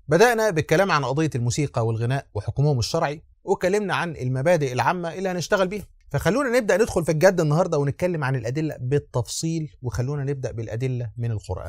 بدأنا بالكلام عن قضية الموسيقى والغناء وحكمهم الشرعي واتكلمنا عن المبادئ العامة اللي هنشتغل بيها فخلونا نبدأ ندخل في الجد النهاردة ونتكلم عن الأدلة بالتفصيل وخلونا نبدأ بالأدلة من القرآن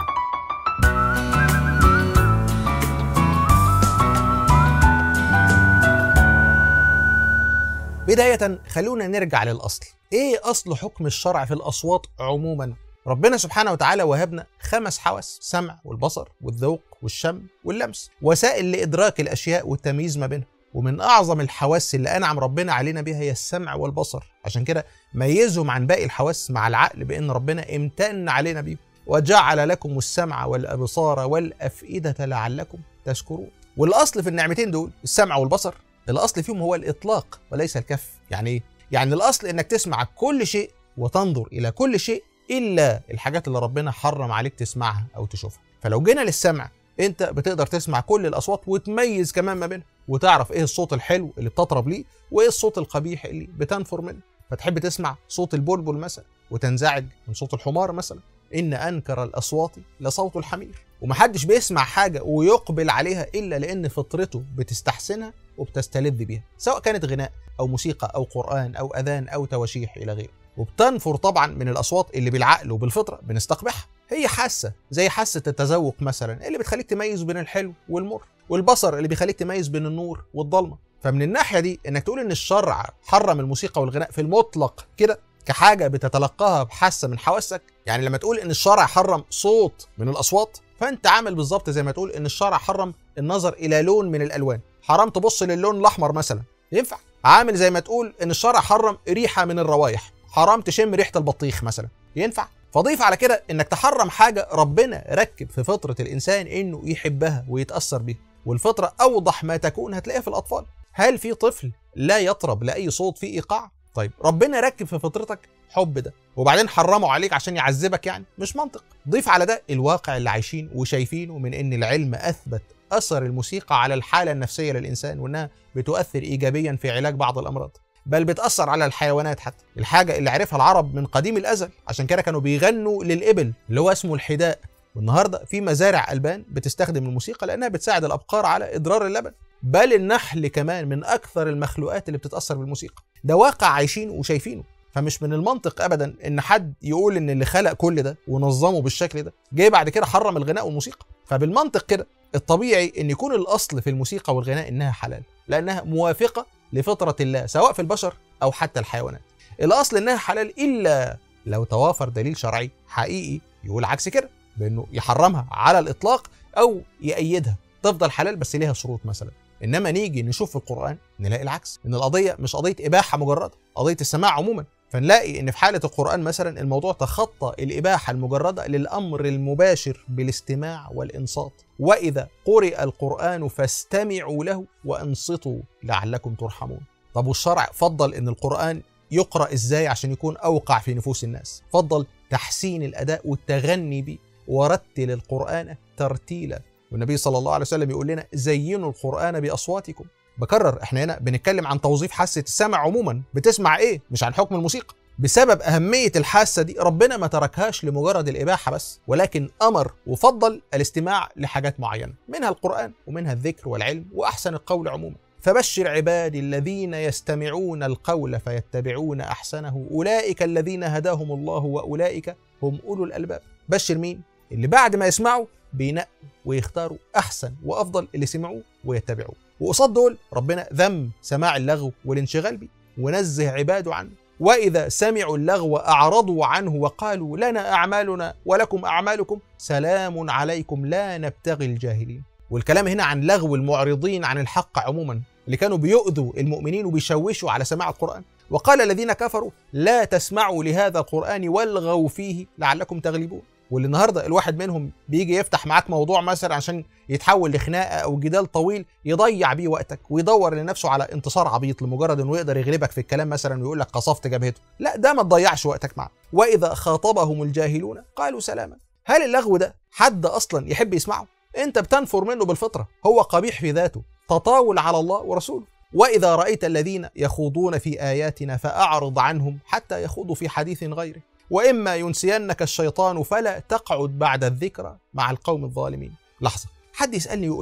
بداية خلونا نرجع للأصل إيه أصل حكم الشرع في الأصوات عموما ربنا سبحانه وتعالى وهبنا خمس حواس سمع والبصر والذوق والشم واللمس وسائل لإدراك الأشياء والتمييز ما بينها ومن أعظم الحواس اللي أنعم ربنا علينا بها هي السمع والبصر عشان كده ميزهم عن باقي الحواس مع العقل بأن ربنا امتن علينا بيهم وجعل لكم السمع والأبصار والأفئدة لعلكم تشكرون والأصل في النعمتين دول السمع والبصر الأصل فيهم هو الإطلاق وليس الكف يعني إيه؟ يعني الأصل إنك تسمع كل شيء وتنظر إلى كل شيء الا الحاجات اللي ربنا حرم عليك تسمعها او تشوفها فلو جينا للسمع انت بتقدر تسمع كل الاصوات وتميز كمان ما بينها وتعرف ايه الصوت الحلو اللي بتطرب ليه وايه الصوت القبيح اللي بتنفر منه فتحب تسمع صوت البلبل مثلا وتنزعج من صوت الحمار مثلا ان انكر الاصوات لصوت الحمير ومحدش بيسمع حاجه ويقبل عليها الا لان فطرته بتستحسنها وبتستلذ بيها سواء كانت غناء او موسيقى او قران او اذان او تواشيح الى غيره وبتنفر طبعا من الاصوات اللي بالعقل وبالفطره بنستقبحها هي حاسه زي حاسه التذوق مثلا اللي بتخليك تميز بين الحلو والمر والبصر اللي بيخليك تميز بين النور والضلمه فمن الناحيه دي انك تقول ان الشرع حرم الموسيقى والغناء في المطلق كده كحاجه بتتلقاها بحاسه من حواسك يعني لما تقول ان الشرع حرم صوت من الاصوات فانت عامل بالظبط زي ما تقول ان الشرع حرم النظر الى لون من الالوان حرام تبص للون الاحمر مثلا ينفع عامل زي ما تقول ان الشرع حرم ريحه من الروايح حرام تشم ريحه البطيخ مثلا ينفع فضيف على كده انك تحرم حاجه ربنا ركب في فطره الانسان انه يحبها ويتاثر بيها والفطره اوضح ما تكون هتلاقيها في الاطفال هل في طفل لا يطرب لاي صوت فيه ايقاع طيب ربنا ركب في فطرتك حب ده وبعدين حرمه عليك عشان يعذبك يعني مش منطق ضيف على ده الواقع اللي عايشين وشايفينه من ان العلم اثبت اثر الموسيقى على الحاله النفسيه للانسان وانها بتؤثر ايجابيا في علاج بعض الامراض بل بتأثر على الحيوانات حتى الحاجة اللي عرفها العرب من قديم الأزل عشان كده كانوا بيغنوا للإبل اللي هو اسمه الحداء والنهاردة في مزارع ألبان بتستخدم الموسيقى لأنها بتساعد الأبقار على إضرار اللبن بل النحل كمان من أكثر المخلوقات اللي بتتأثر بالموسيقى ده واقع عايشين وشايفينه فمش من المنطق ابدا ان حد يقول ان اللي خلق كل ده ونظمه بالشكل ده جاي بعد كده حرم الغناء والموسيقى فبالمنطق كده الطبيعي ان يكون الاصل في الموسيقى والغناء انها حلال لانها موافقه لفطرة الله سواء في البشر أو حتى الحيوانات الأصل إنها حلال إلا لو توافر دليل شرعي حقيقي يقول عكس كده بأنه يحرمها على الإطلاق أو يأيدها تفضل حلال بس ليها شروط مثلا إنما نيجي نشوف في القرآن نلاقي العكس إن القضية مش قضية إباحة مجردة قضية السماع عموما فنلاقي ان في حاله القران مثلا الموضوع تخطى الاباحه المجرده للامر المباشر بالاستماع والانصات واذا قرئ القران فاستمعوا له وانصتوا لعلكم ترحمون طب والشرع فضل ان القران يقرا ازاي عشان يكون اوقع في نفوس الناس فضل تحسين الاداء والتغني به ورتل القران ترتيلا والنبي صلى الله عليه وسلم يقول لنا زينوا القران باصواتكم بكرر احنا هنا بنتكلم عن توظيف حاسه السمع عموما بتسمع ايه مش عن حكم الموسيقى بسبب أهمية الحاسة دي ربنا ما تركهاش لمجرد الإباحة بس ولكن أمر وفضل الاستماع لحاجات معينة منها القرآن ومنها الذكر والعلم وأحسن القول عموما فبشر عبادي الذين يستمعون القول فيتبعون أحسنه أولئك الذين هداهم الله وأولئك هم أولو الألباب بشر مين؟ اللي بعد ما يسمعوا بينقوا ويختاروا أحسن وأفضل اللي سمعوه ويتبعوه وقصاد دول ربنا ذم سماع اللغو والانشغال بيه ونزه عباده عنه واذا سمعوا اللغو اعرضوا عنه وقالوا لنا اعمالنا ولكم اعمالكم سلام عليكم لا نبتغي الجاهلين والكلام هنا عن لغو المعرضين عن الحق عموما اللي كانوا بيؤذوا المؤمنين وبيشوشوا على سماع القران وقال الذين كفروا لا تسمعوا لهذا القران والغوا فيه لعلكم تغلبون واللي النهارده الواحد منهم بيجي يفتح معاك موضوع مثلا عشان يتحول لخناقه او جدال طويل يضيع بيه وقتك ويدور لنفسه على انتصار عبيط لمجرد انه يقدر يغلبك في الكلام مثلا ويقول لك قصفت جبهته لا ده ما تضيعش وقتك معاه واذا خاطبهم الجاهلون قالوا سلاما هل اللغو ده حد اصلا يحب يسمعه انت بتنفر منه بالفطره هو قبيح في ذاته تطاول على الله ورسوله واذا رايت الذين يخوضون في اياتنا فاعرض عنهم حتى يخوضوا في حديث غيره واما ينسينك الشيطان فلا تقعد بعد الذكرى مع القوم الظالمين لحظه حد يسالني يقول لي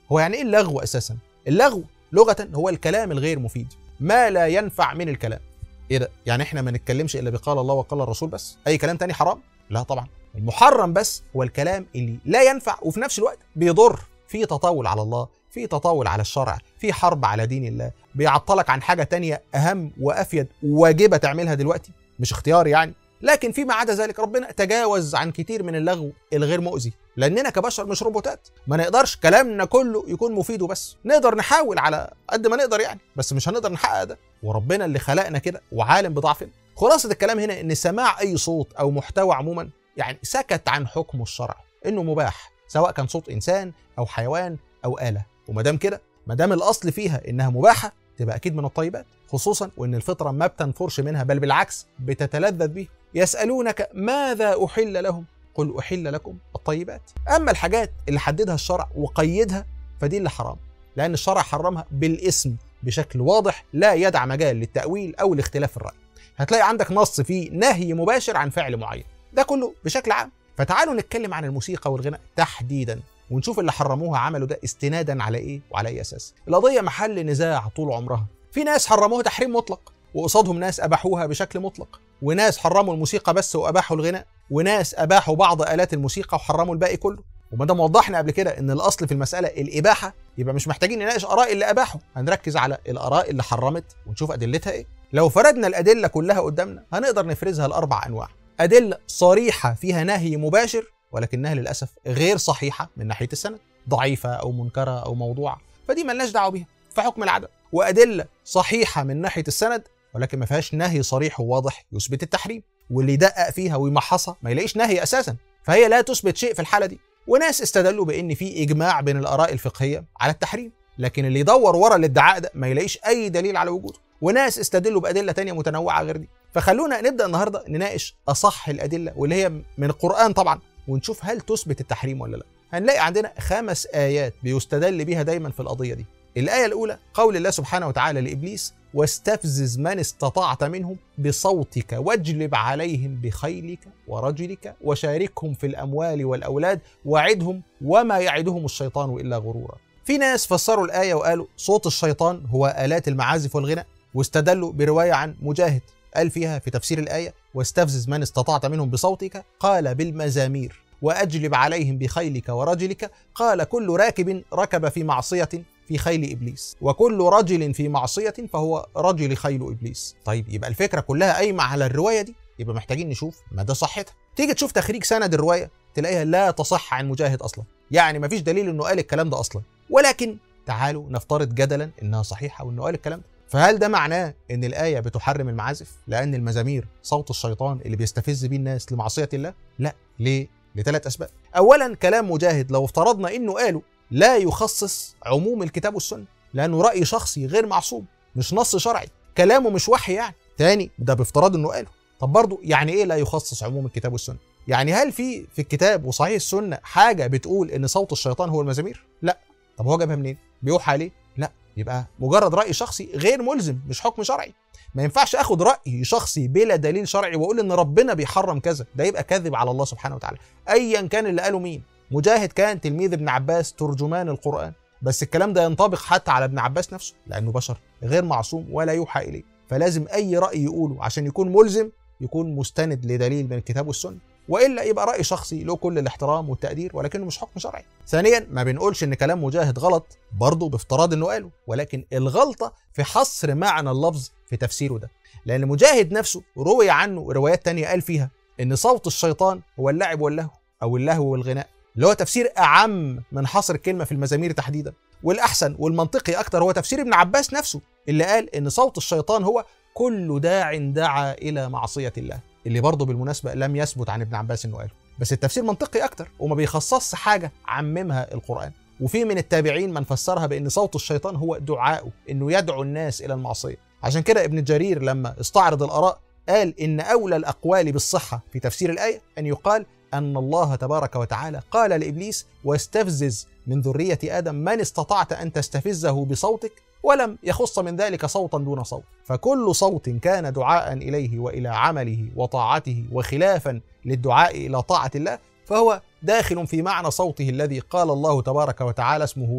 هو يعني ايه اللغو اساسا اللغو لغه هو الكلام الغير مفيد ما لا ينفع من الكلام ايه ده يعني احنا ما نتكلمش الا بقال الله وقال الرسول بس اي كلام تاني حرام لا طبعا المحرم بس هو الكلام اللي لا ينفع وفي نفس الوقت بيضر في تطاول على الله في تطاول على الشرع في حرب على دين الله بيعطلك عن حاجه تانية اهم وافيد واجبه تعملها دلوقتي مش اختيار يعني لكن فيما عدا ذلك ربنا تجاوز عن كتير من اللغو الغير مؤذي لاننا كبشر مش روبوتات ما نقدرش كلامنا كله يكون مفيد وبس نقدر نحاول على قد ما نقدر يعني بس مش هنقدر نحقق ده وربنا اللي خلقنا كده وعالم بضعفنا خلاصه الكلام هنا ان سماع اي صوت او محتوى عموما يعني سكت عن حكمه الشرعي انه مباح سواء كان صوت انسان او حيوان او اله وما دام كده ما دام الاصل فيها انها مباحه تبقى اكيد من الطيبات خصوصا وان الفطره ما بتنفرش منها بل بالعكس بتتلذذ به يسالونك ماذا احل لهم قل احل لكم الطيبات اما الحاجات اللي حددها الشرع وقيدها فدي اللي حرام لان الشرع حرمها بالاسم بشكل واضح لا يدع مجال للتاويل او لاختلاف في الراي هتلاقي عندك نص فيه نهي مباشر عن فعل معين ده كله بشكل عام فتعالوا نتكلم عن الموسيقى والغناء تحديدا ونشوف اللي حرموها عملوا ده استنادا على ايه وعلى اي اساس القضيه محل نزاع طول عمرها في ناس حرموها تحريم مطلق وقصادهم ناس اباحوها بشكل مطلق وناس حرموا الموسيقى بس واباحوا الغناء وناس اباحوا بعض الات الموسيقى وحرموا الباقي كله وما دام وضحنا قبل كده ان الاصل في المساله الاباحه يبقى مش محتاجين نناقش اراء اللي اباحوا هنركز على الاراء اللي حرمت ونشوف ادلتها ايه لو فردنا الادله كلها قدامنا هنقدر نفرزها لاربع انواع ادله صريحه فيها نهي مباشر ولكنها للاسف غير صحيحه من ناحيه السند ضعيفه او منكره او موضوعه فدي ملناش دعوه بيها في حكم العدم وادله صحيحه من ناحيه السند ولكن ما فيهاش نهي صريح وواضح يثبت التحريم واللي يدقق فيها ويمحصها ما يلاقيش نهي اساسا فهي لا تثبت شيء في الحاله دي وناس استدلوا بان في اجماع بين الاراء الفقهيه على التحريم لكن اللي يدور ورا الادعاء ده ما يلاقيش اي دليل على وجوده وناس استدلوا بادله تانية متنوعه غير دي فخلونا نبدا النهارده نناقش اصح الادله واللي هي من القران طبعا ونشوف هل تثبت التحريم ولا لا هنلاقي عندنا خمس ايات بيستدل بيها دايما في القضيه دي الآية الأولى قول الله سبحانه وتعالى لإبليس واستفزز من استطعت منهم بصوتك واجلب عليهم بخيلك ورجلك وشاركهم في الأموال والأولاد وعدهم وما يعدهم الشيطان إلا غرورا في ناس فسروا الآية وقالوا صوت الشيطان هو آلات المعازف والغناء واستدلوا برواية عن مجاهد قال فيها في تفسير الآية واستفزز من استطعت منهم بصوتك قال بالمزامير وأجلب عليهم بخيلك ورجلك قال كل راكب ركب في معصية في خيل ابليس وكل رجل في معصيه فهو رجل خيل ابليس طيب يبقى الفكره كلها قايمه على الروايه دي يبقى محتاجين نشوف مدى صحتها تيجي تشوف تخريج سند الروايه تلاقيها لا تصح عن مجاهد اصلا يعني مفيش دليل انه قال الكلام ده اصلا ولكن تعالوا نفترض جدلا انها صحيحه وانه قال الكلام ده فهل ده معناه ان الايه بتحرم المعازف لان المزامير صوت الشيطان اللي بيستفز بيه الناس لمعصيه الله لا ليه لثلاث اسباب اولا كلام مجاهد لو افترضنا انه قاله لا يخصص عموم الكتاب والسنه لانه راي شخصي غير معصوم مش نص شرعي كلامه مش وحي يعني تاني ده بافتراض انه قاله طب برضه يعني ايه لا يخصص عموم الكتاب والسنه يعني هل في في الكتاب وصحيح السنه حاجه بتقول ان صوت الشيطان هو المزامير لا طب هو جابها منين بيوحى عليه لا يبقى مجرد راي شخصي غير ملزم مش حكم شرعي ما ينفعش اخد راي شخصي بلا دليل شرعي واقول ان ربنا بيحرم كذا ده يبقى كذب على الله سبحانه وتعالى ايا كان اللي قاله مين مجاهد كان تلميذ ابن عباس ترجمان القرآن بس الكلام ده ينطبق حتى على ابن عباس نفسه لأنه بشر غير معصوم ولا يوحى إليه فلازم أي رأي يقوله عشان يكون ملزم يكون مستند لدليل من الكتاب والسنة والا يبقى راي شخصي له كل الاحترام والتقدير ولكنه مش حكم شرعي. ثانيا ما بنقولش ان كلام مجاهد غلط برضه بافتراض انه قاله ولكن الغلطه في حصر معنى اللفظ في تفسيره ده. لان مجاهد نفسه روي عنه روايات تانية قال فيها ان صوت الشيطان هو اللعب واللهو او اللهو والغناء اللي هو تفسير اعم من حصر الكلمه في المزامير تحديدا والاحسن والمنطقي اكتر هو تفسير ابن عباس نفسه اللي قال ان صوت الشيطان هو كل داع دعا الى معصيه الله اللي برضه بالمناسبه لم يثبت عن ابن عباس انه قاله بس التفسير منطقي اكتر وما بيخصصش حاجه عممها القران وفي من التابعين من فسرها بان صوت الشيطان هو دعاؤه انه يدعو الناس الى المعصيه عشان كده ابن جرير لما استعرض الاراء قال ان اولى الاقوال بالصحه في تفسير الايه ان يقال أن الله تبارك وتعالى قال لإبليس واستفزز من ذرية آدم من استطعت أن تستفزه بصوتك ولم يخص من ذلك صوتا دون صوت فكل صوت كان دعاء إليه وإلى عمله وطاعته وخلافا للدعاء إلى طاعة الله فهو داخل في معنى صوته الذي قال الله تبارك وتعالى اسمه له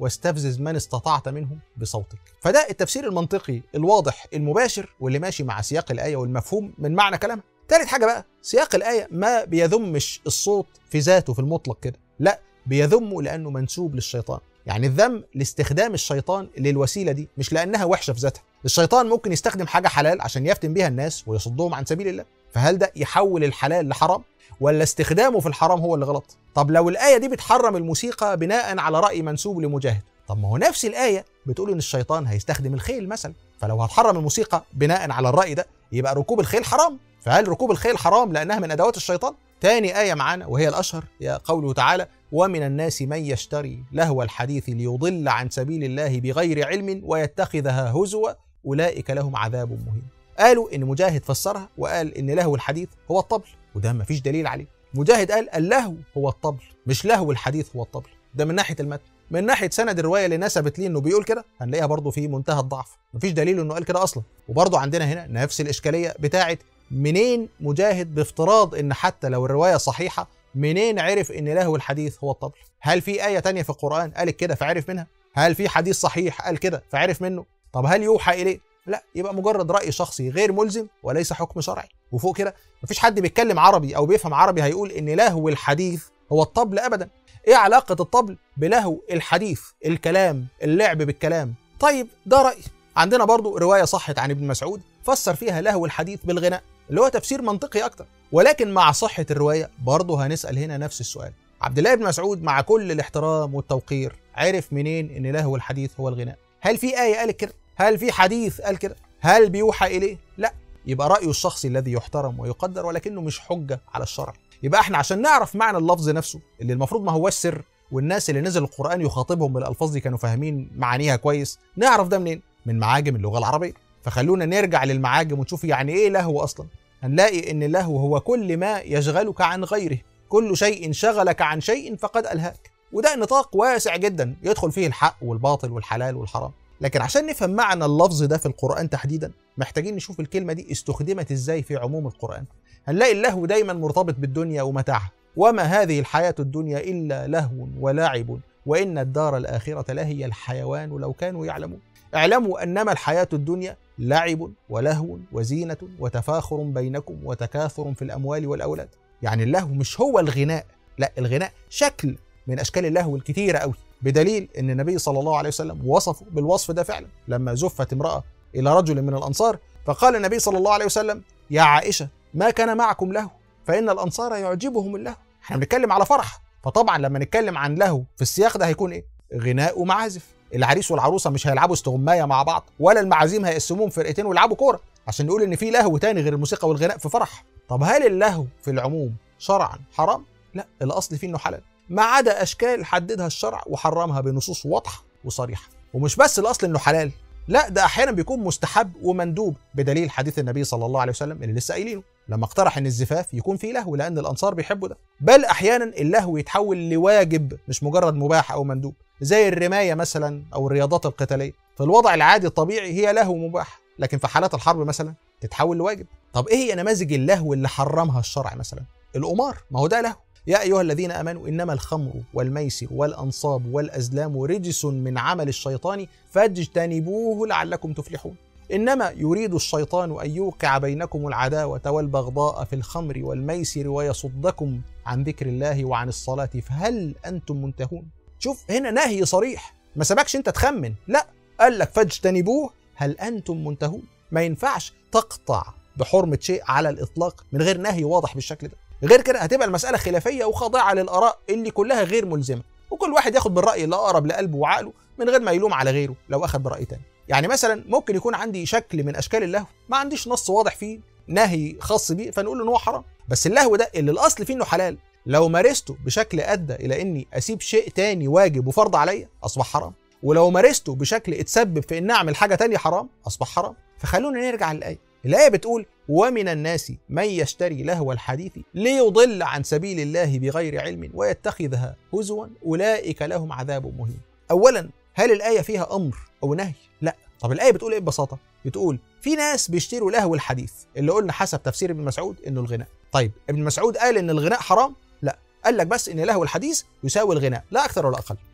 واستفزز من استطعت منهم بصوتك فده التفسير المنطقي الواضح المباشر واللي ماشي مع سياق الآية والمفهوم من معنى كلامها تالت حاجة بقى سياق الآية ما بيذمش الصوت في ذاته في المطلق كده لا بيذمه لأنه منسوب للشيطان يعني الذم لاستخدام الشيطان للوسيلة دي مش لأنها وحشة في ذاتها الشيطان ممكن يستخدم حاجة حلال عشان يفتن بيها الناس ويصدهم عن سبيل الله فهل ده يحول الحلال لحرام ولا استخدامه في الحرام هو اللي غلط طب لو الآية دي بتحرم الموسيقى بناء على رأي منسوب لمجاهد طب ما هو نفس الآية بتقول إن الشيطان هيستخدم الخيل مثلا فلو هتحرم الموسيقى بناء على الرأي ده يبقى ركوب الخيل حرام فهل ركوب الخيل حرام لأنها من أدوات الشيطان؟ تاني آية معانا وهي الأشهر هي قوله تعالى ومن الناس من يشتري لهو الحديث ليضل عن سبيل الله بغير علم ويتخذها هزوا أولئك لهم عذاب مهين قالوا إن مجاهد فسرها وقال إن لهو الحديث هو الطبل وده مفيش دليل عليه مجاهد قال اللهو هو الطبل مش لهو الحديث هو الطبل ده من ناحية المتن من ناحيه سند الروايه اللي نسبت ليه انه بيقول كده هنلاقيها برضه في منتهى الضعف مفيش دليل انه قال كده اصلا وبرضه عندنا هنا نفس الاشكاليه بتاعه منين مجاهد بافتراض ان حتى لو الروايه صحيحه منين عرف ان له الحديث هو الطبل هل في ايه تانية في القران قالت كده فعرف منها هل في حديث صحيح قال كده فعرف منه طب هل يوحى اليه لا يبقى مجرد راي شخصي غير ملزم وليس حكم شرعي وفوق كده مفيش حد بيتكلم عربي او بيفهم عربي هيقول ان لهو الحديث هو الطبل ابدا ايه علاقه الطبل بلهو الحديث الكلام اللعب بالكلام طيب ده راي عندنا برضو روايه صحت عن ابن مسعود فسر فيها لهو الحديث بالغناء اللي هو تفسير منطقي اكتر ولكن مع صحه الروايه برضه هنسال هنا نفس السؤال عبد الله بن مسعود مع كل الاحترام والتوقير عرف منين ان لهو الحديث هو الغناء هل في ايه قالت كده هل في حديث قال كده هل بيوحى اليه لا يبقى رايه الشخصي الذي يحترم ويقدر ولكنه مش حجه على الشرع يبقى احنا عشان نعرف معنى اللفظ نفسه اللي المفروض ما هوش سر والناس اللي نزل القران يخاطبهم بالالفاظ دي كانوا فاهمين معانيها كويس نعرف ده منين من معاجم اللغه العربيه فخلونا نرجع للمعاجم ونشوف يعني ايه لهو اصلا هنلاقي ان اللهو هو كل ما يشغلك عن غيره كل شيء شغلك عن شيء فقد الهاك وده نطاق واسع جدا يدخل فيه الحق والباطل والحلال والحرام لكن عشان نفهم معنى اللفظ ده في القرآن تحديدا محتاجين نشوف الكلمة دي استخدمت ازاي في عموم القرآن هنلاقي اللهو دايما مرتبط بالدنيا ومتاعها وما هذه الحياة الدنيا إلا لهو ولعب وإن الدار الآخرة لهي الحيوان لو كانوا يعلمون اعلموا أنما الحياة الدنيا لعب ولهو وزينة وتفاخر بينكم وتكاثر في الأموال والأولاد يعني اللهو مش هو الغناء لا الغناء شكل من أشكال اللهو الكتيرة قوي بدليل ان النبي صلى الله عليه وسلم وصفه بالوصف ده فعلا لما زفت امراه الى رجل من الانصار فقال النبي صلى الله عليه وسلم يا عائشه ما كان معكم له فان الانصار يعجبهم اللهو احنا بنتكلم على فرح فطبعا لما نتكلم عن لهو في السياق ده هيكون ايه غناء ومعازف العريس والعروسه مش هيلعبوا استغمايه مع بعض ولا المعازيم هيقسموهم فرقتين ويلعبوا كوره عشان نقول ان في لهو تاني غير الموسيقى والغناء في فرح طب هل اللهو في العموم شرعا حرام لا الاصل فيه انه حلال ما عدا اشكال حددها الشرع وحرمها بنصوص واضحه وصريحه ومش بس الاصل انه حلال لا ده احيانا بيكون مستحب ومندوب بدليل حديث النبي صلى الله عليه وسلم اللي لسه قايلينه لما اقترح ان الزفاف يكون فيه لهو لان الانصار بيحبوا ده بل احيانا اللهو يتحول لواجب مش مجرد مباح او مندوب زي الرمايه مثلا او الرياضات القتاليه في الوضع العادي الطبيعي هي لهو مباح لكن في حالات الحرب مثلا تتحول لواجب طب ايه هي نماذج اللهو اللي حرمها الشرع مثلا القمار ما هو ده لهو يا أيها الذين آمنوا إنما الخمر والميسر والأنصاب والأزلام رجس من عمل الشيطان فاجتنبوه لعلكم تفلحون إنما يريد الشيطان أن يوقع بينكم العداوة والبغضاء في الخمر والميسر ويصدكم عن ذكر الله وعن الصلاة فهل أنتم منتهون شوف هنا نهي صريح ما سبكش أنت تخمن لا قال لك فاجتنبوه هل أنتم منتهون ما ينفعش تقطع بحرمة شيء على الإطلاق من غير نهي واضح بالشكل ده غير كده هتبقى المسألة خلافية وخاضعة للآراء اللي كلها غير ملزمة وكل واحد ياخد بالرأي اللي أقرب لقلبه وعقله من غير ما يلوم على غيره لو أخذ برأي تاني يعني مثلا ممكن يكون عندي شكل من أشكال اللهو ما عنديش نص واضح فيه نهي خاص بيه فنقول إن هو حرام بس اللهو ده اللي الأصل فيه إنه حلال لو مارسته بشكل أدى إلى إني أسيب شيء تاني واجب وفرض عليا أصبح حرام ولو مارسته بشكل اتسبب في إن أعمل حاجة تانية حرام أصبح حرام فخلونا نرجع للآية الآية بتقول ومن الناس من يشتري لهو الحديث ليضل عن سبيل الله بغير علم ويتخذها هزوا أولئك لهم عذاب مهين أولا هل الآية فيها أمر أو نهي؟ لا طب الآية بتقول إيه ببساطة؟ بتقول في ناس بيشتروا لهو الحديث اللي قلنا حسب تفسير ابن مسعود إنه الغناء طيب ابن مسعود قال إن الغناء حرام؟ لا قال لك بس إن لهو الحديث يساوي الغناء لا أكثر ولا أقل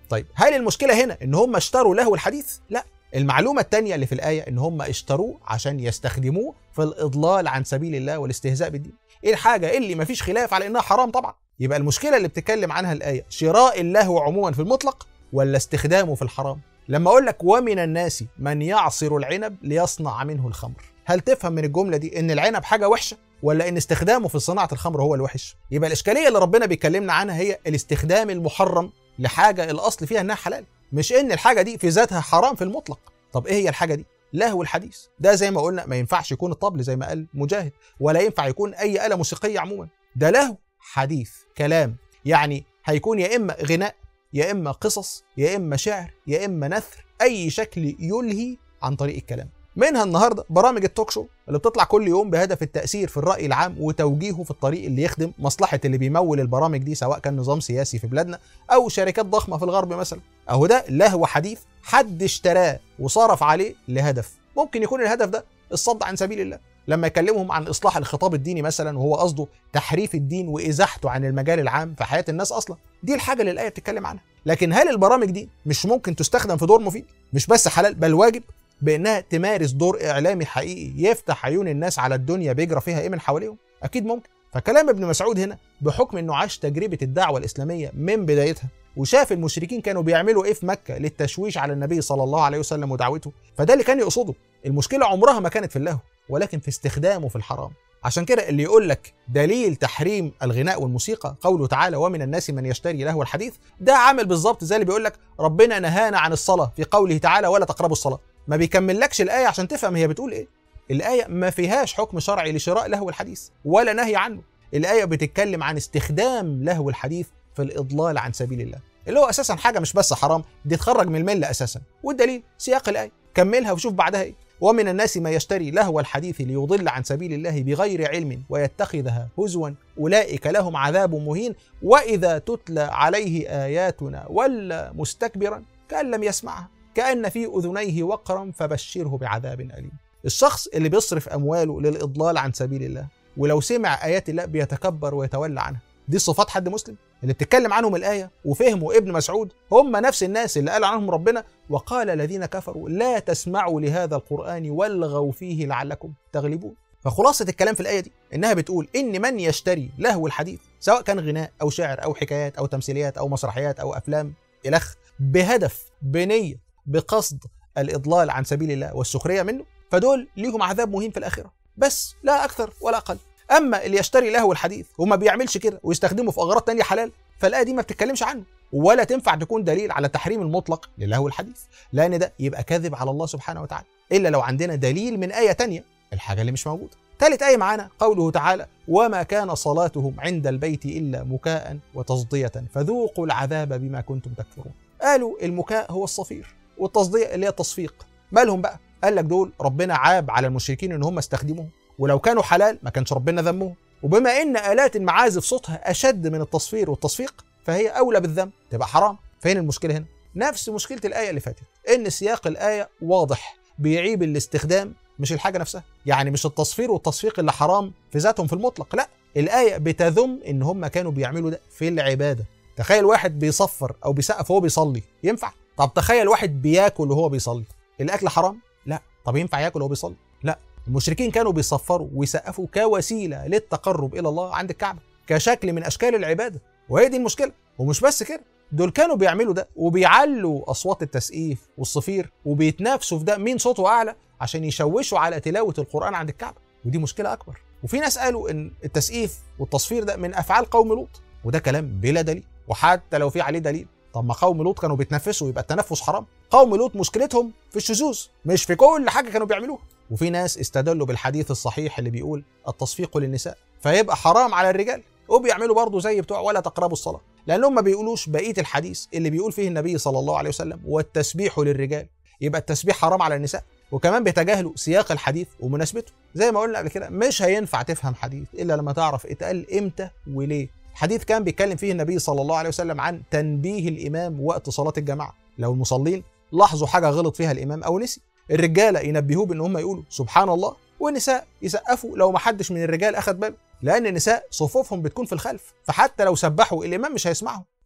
طيب هل المشكله هنا ان هم اشتروا لهو الحديث لا المعلومه الثانيه اللي في الايه ان هم اشتروه عشان يستخدموه في الاضلال عن سبيل الله والاستهزاء بالدين ايه الحاجه اللي مفيش خلاف على انها حرام طبعا يبقى المشكله اللي بتتكلم عنها الايه شراء اللهو عموما في المطلق ولا استخدامه في الحرام لما اقول لك ومن الناس من يعصر العنب ليصنع منه الخمر هل تفهم من الجمله دي ان العنب حاجه وحشه ولا ان استخدامه في صناعه الخمر هو الوحش يبقى الاشكاليه اللي ربنا بيكلمنا عنها هي الاستخدام المحرم لحاجه الاصل فيها انها حلال مش ان الحاجه دي في ذاتها حرام في المطلق طب ايه هي الحاجه دي لهو الحديث ده زي ما قلنا ما ينفعش يكون الطبل زي ما قال مجاهد ولا ينفع يكون اي آلة موسيقية عموما ده لهو حديث كلام يعني هيكون يا إما غناء يا إما قصص يا إما شعر يا إما نثر أي شكل يلهي عن طريق الكلام منها النهارده برامج التوك شو اللي بتطلع كل يوم بهدف التأثير في الرأي العام وتوجيهه في الطريق اللي يخدم مصلحة اللي بيمول البرامج دي سواء كان نظام سياسي في بلادنا أو شركات ضخمة في الغرب مثلا أهو ده لهو حديث حد اشتراه وصرف عليه لهدف ممكن يكون الهدف ده الصد عن سبيل الله لما يكلمهم عن اصلاح الخطاب الديني مثلا وهو قصده تحريف الدين وازاحته عن المجال العام في حياه الناس اصلا دي الحاجه اللي الايه بتتكلم عنها لكن هل البرامج دي مش ممكن تستخدم في دور مفيد مش بس حلال بل واجب بانها تمارس دور اعلامي حقيقي يفتح عيون الناس على الدنيا بيجرى فيها ايه من حواليهم اكيد ممكن فكلام ابن مسعود هنا بحكم انه عاش تجربه الدعوه الاسلاميه من بدايتها وشاف المشركين كانوا بيعملوا ايه في مكه للتشويش على النبي صلى الله عليه وسلم ودعوته فده اللي كان يقصده المشكله عمرها ما كانت في اللهو ولكن في استخدامه في الحرام عشان كده اللي يقول لك دليل تحريم الغناء والموسيقى قوله تعالى ومن الناس من يشتري لهو الحديث ده عامل بالظبط زي اللي بيقول لك ربنا نهانا عن الصلاه في قوله تعالى ولا تقربوا الصلاه ما بيكملكش الايه عشان تفهم هي بتقول ايه الايه ما فيهاش حكم شرعي لشراء لهو الحديث ولا نهي عنه الايه بتتكلم عن استخدام لهو الحديث في الاضلال عن سبيل الله اللي هو اساسا حاجه مش بس حرام دي تخرج من المله اساسا والدليل سياق الايه كملها وشوف بعدها ايه ومن الناس ما يشتري لهو الحديث ليضل عن سبيل الله بغير علم ويتخذها هزوا اولئك لهم عذاب مهين واذا تتلى عليه اياتنا ولا مستكبرا كان لم يسمعها كان في اذنيه وقرا فبشره بعذاب اليم الشخص اللي بيصرف امواله للاضلال عن سبيل الله ولو سمع ايات الله بيتكبر ويتولى عنها دي صفات حد مسلم اللي بتتكلم عنهم الآية وفهموا ابن مسعود هم نفس الناس اللي قال عنهم ربنا وقال الذين كفروا لا تسمعوا لهذا القرآن والغوا فيه لعلكم تغلبون فخلاصة الكلام في الآية دي إنها بتقول إن من يشتري لهو الحديث سواء كان غناء أو شعر أو حكايات أو تمثيليات أو مسرحيات أو أفلام إلخ بهدف بنية بقصد الإضلال عن سبيل الله والسخرية منه فدول ليهم عذاب مهين في الآخرة بس لا أكثر ولا أقل اما اللي يشتري لهو الحديث وما بيعملش كده ويستخدمه في اغراض تانية حلال فالايه دي ما بتتكلمش عنه ولا تنفع تكون دليل على تحريم المطلق للهو الحديث لان ده يبقى كذب على الله سبحانه وتعالى الا لو عندنا دليل من ايه تانية الحاجه اللي مش موجوده ثالث آية معانا قوله تعالى وما كان صلاتهم عند البيت إلا مكاء وتصدية فذوقوا العذاب بما كنتم تكفرون قالوا المكاء هو الصفير والتصدية اللي هي التصفيق مالهم بقى قال لك دول ربنا عاب على المشركين ان هم استخدموهم ولو كانوا حلال ما كانش ربنا ذمهم وبما ان الات المعازف صوتها اشد من التصفير والتصفيق فهي اولى بالذم تبقى حرام فين المشكله هنا نفس مشكله الايه اللي فاتت ان سياق الايه واضح بيعيب الاستخدام مش الحاجه نفسها يعني مش التصفير والتصفيق اللي حرام في ذاتهم في المطلق لا الايه بتذم ان هم كانوا بيعملوا ده في العباده تخيل واحد بيصفر او بيسقف وهو بيصلي ينفع طب تخيل واحد بياكل وهو بيصلي الاكل حرام لا طب ينفع ياكل وهو بيصلي لا المشركين كانوا بيصفروا ويسقفوا كوسيله للتقرب الى الله عند الكعبه كشكل من اشكال العباده وهي دي المشكله ومش بس كده دول كانوا بيعملوا ده وبيعلوا اصوات التسقيف والصفير وبيتنافسوا في ده مين صوته اعلى عشان يشوشوا على تلاوه القران عند الكعبه ودي مشكله اكبر وفي ناس قالوا ان التسقيف والتصفير ده من افعال قوم لوط وده كلام بلا دليل وحتى لو في عليه دليل طب ما قوم لوط كانوا بيتنفسوا يبقى التنفس حرام قوم لوط مشكلتهم في الشذوذ مش في كل حاجه كانوا بيعملوها وفي ناس استدلوا بالحديث الصحيح اللي بيقول التصفيق للنساء فيبقى حرام على الرجال وبيعملوا برضه زي بتوع ولا تقربوا الصلاه لانهم ما بيقولوش بقيه الحديث اللي بيقول فيه النبي صلى الله عليه وسلم والتسبيح للرجال يبقى التسبيح حرام على النساء وكمان بيتجاهلوا سياق الحديث ومناسبته زي ما قلنا قبل كده مش هينفع تفهم حديث الا لما تعرف اتقال امتى وليه حديث كان بيتكلم فيه النبي صلى الله عليه وسلم عن تنبيه الامام وقت صلاه الجماعه لو المصلين لاحظوا حاجه غلط فيها الامام او نسي الرجاله ينبهوه بان هم يقولوا سبحان الله والنساء يسقفوا لو ما حدش من الرجال اخد باله لان النساء صفوفهم بتكون في الخلف فحتى لو سبحوا الامام مش هيسمعهم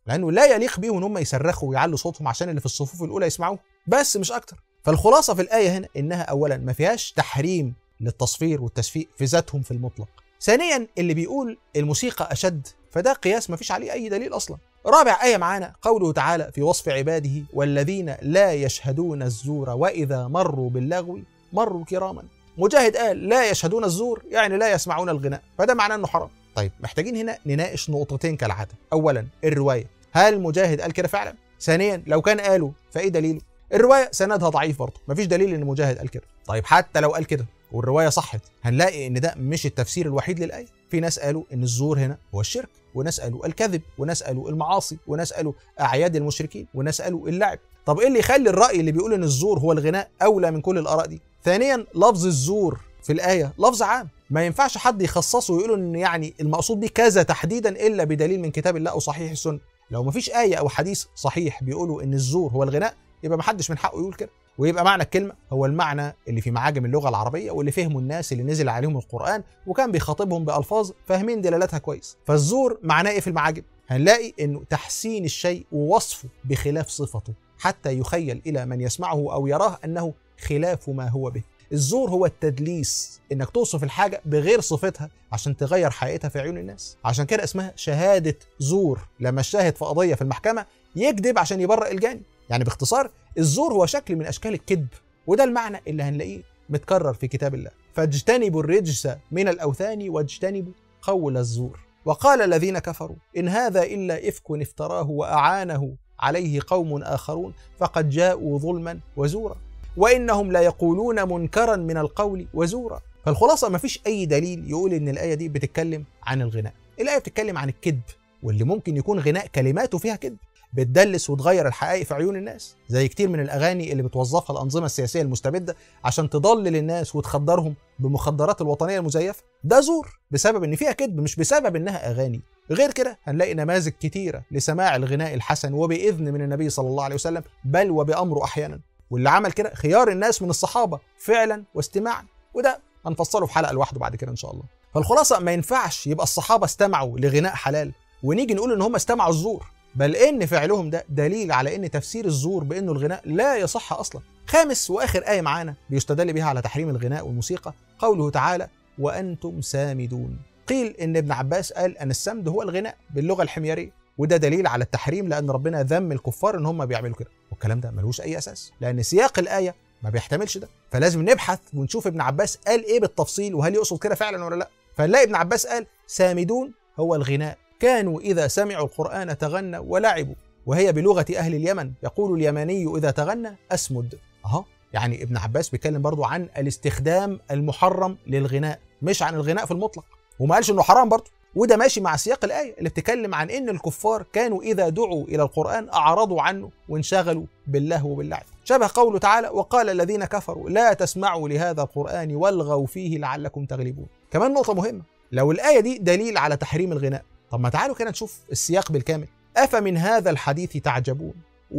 لانه لا يليق بيهم ان هم يصرخوا ويعلوا صوتهم عشان اللي في الصفوف الاولى يسمعوه بس مش اكتر فالخلاصه في الايه هنا انها اولا ما فيهاش تحريم للتصفير والتسفيق في ذاتهم في المطلق ثانيا اللي بيقول الموسيقى اشد فده قياس ما فيش عليه اي دليل اصلا رابع آية معانا قوله تعالى في وصف عباده والذين لا يشهدون الزور وإذا مروا باللغو مروا كراما مجاهد قال لا يشهدون الزور يعني لا يسمعون الغناء فده معناه انه حرام طيب محتاجين هنا نناقش نقطتين كالعاده اولا الروايه هل مجاهد قال كده فعلا ثانيا لو كان قالوا فايه دليله الروايه سندها ضعيف برضه مفيش دليل ان مجاهد قال كده طيب حتى لو قال كده والروايه صحت هنلاقي ان ده مش التفسير الوحيد للايه في ناس قالوا ان الزور هنا هو الشرك وناس قالوا الكذب وناس قالوا المعاصي وناس قالوا اعياد المشركين وناس قالوا اللعب طب ايه اللي يخلي الراي اللي بيقول ان الزور هو الغناء اولى من كل الاراء دي ثانيا لفظ الزور في الايه لفظ عام ما ينفعش حد يخصصه ويقول ان يعني المقصود بيه كذا تحديدا الا بدليل من كتاب الله او صحيح السنه لو ما فيش ايه او حديث صحيح بيقولوا ان الزور هو الغناء يبقى ما حدش من حقه يقول كده ويبقى معنى الكلمة هو المعنى اللي في معاجم اللغة العربية واللي فهمه الناس اللي نزل عليهم القرآن وكان بيخاطبهم بألفاظ فاهمين دلالتها كويس فالزور معناه إيه في المعاجم هنلاقي إنه تحسين الشيء ووصفه بخلاف صفته حتى يخيل إلى من يسمعه أو يراه أنه خلاف ما هو به الزور هو التدليس انك توصف الحاجه بغير صفتها عشان تغير حقيقتها في عيون الناس عشان كده اسمها شهاده زور لما الشاهد في قضيه في المحكمه يكذب عشان يبرئ الجاني يعني باختصار الزور هو شكل من اشكال الكذب وده المعنى اللي هنلاقيه متكرر في كتاب الله فاجتنبوا الرجس من الاوثان واجتنبوا قول الزور وقال الذين كفروا ان هذا الا افك افتراه واعانه عليه قوم اخرون فقد جاءوا ظلما وزورا وانهم ليقولون منكرا من القول وزورا فالخلاصه ما فيش اي دليل يقول ان الايه دي بتتكلم عن الغناء الايه بتتكلم عن الكذب واللي ممكن يكون غناء كلماته فيها كذب بتدلس وتغير الحقائق في عيون الناس زي كتير من الاغاني اللي بتوظفها الانظمه السياسيه المستبده عشان تضلل الناس وتخدرهم بمخدرات الوطنيه المزيفه ده زور بسبب ان فيها كذب مش بسبب انها اغاني غير كده هنلاقي نماذج كتيره لسماع الغناء الحسن وباذن من النبي صلى الله عليه وسلم بل وبامره احيانا واللي عمل كده خيار الناس من الصحابه فعلا واستماعا وده هنفصله في حلقه لوحده بعد كده ان شاء الله فالخلاصه ما ينفعش يبقى الصحابه استمعوا لغناء حلال ونيجي نقول ان هم استمعوا الزور بل ان فعلهم ده دليل على ان تفسير الزور بانه الغناء لا يصح اصلا خامس واخر ايه معانا بيستدل بها على تحريم الغناء والموسيقى قوله تعالى وانتم سامدون قيل ان ابن عباس قال ان السمد هو الغناء باللغه الحميريه وده دليل على التحريم لان ربنا ذم الكفار ان هم بيعملوا كده والكلام ده ملوش اي اساس لان سياق الايه ما بيحتملش ده فلازم نبحث ونشوف ابن عباس قال ايه بالتفصيل وهل يقصد كده فعلا ولا لا فنلاقي ابن عباس قال سامدون هو الغناء كانوا إذا سمعوا القرآن تغنوا ولعبوا وهي بلغة أهل اليمن يقول اليمني إذا تغنى أسمد أهو يعني ابن عباس بيتكلم برضو عن الاستخدام المحرم للغناء مش عن الغناء في المطلق وما قالش انه حرام برضو وده ماشي مع سياق الآية اللي بتتكلم عن إن الكفار كانوا إذا دعوا إلى القرآن أعرضوا عنه وانشغلوا باللهو وباللعب شبه قوله تعالى وقال الذين كفروا لا تسمعوا لهذا القرآن والغوا فيه لعلكم تغلبون كمان نقطة مهمة لو الآية دي دليل على تحريم الغناء طب ما تعالوا كده نشوف السياق بالكامل أفمن هذا الحديث تعجبون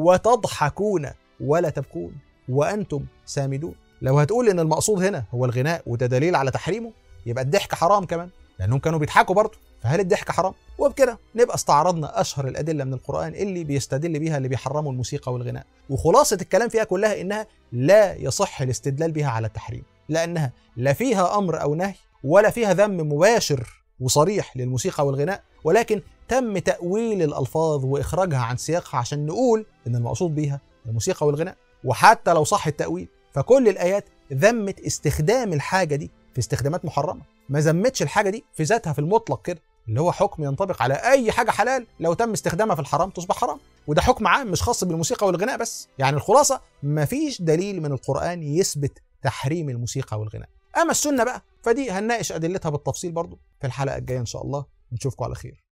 وتضحكون ولا تبكون وأنتم سامدون لو هتقول إن المقصود هنا هو الغناء وده دليل على تحريمه يبقى الضحك حرام كمان لأنهم كانوا بيضحكوا برضه فهل الضحك حرام؟ وبكده نبقى استعرضنا أشهر الأدلة من القرآن اللي بيستدل بيها اللي بيحرموا الموسيقى والغناء وخلاصة الكلام فيها كلها إنها لا يصح الاستدلال بها على التحريم لأنها لا فيها أمر أو نهي ولا فيها ذم مباشر وصريح للموسيقى والغناء ولكن تم تأويل الألفاظ وإخراجها عن سياقها عشان نقول إن المقصود بيها الموسيقى والغناء وحتى لو صح التأويل فكل الآيات ذمت استخدام الحاجة دي في استخدامات محرمة ما ذمتش الحاجة دي في ذاتها في المطلق كده اللي هو حكم ينطبق على أي حاجة حلال لو تم استخدامها في الحرام تصبح حرام وده حكم عام مش خاص بالموسيقى والغناء بس يعني الخلاصة مفيش دليل من القرآن يثبت تحريم الموسيقى والغناء أما السنة بقى فدي هنناقش أدلتها بالتفصيل برضو في الحلقة الجاية إن شاء الله نشوفكم على خير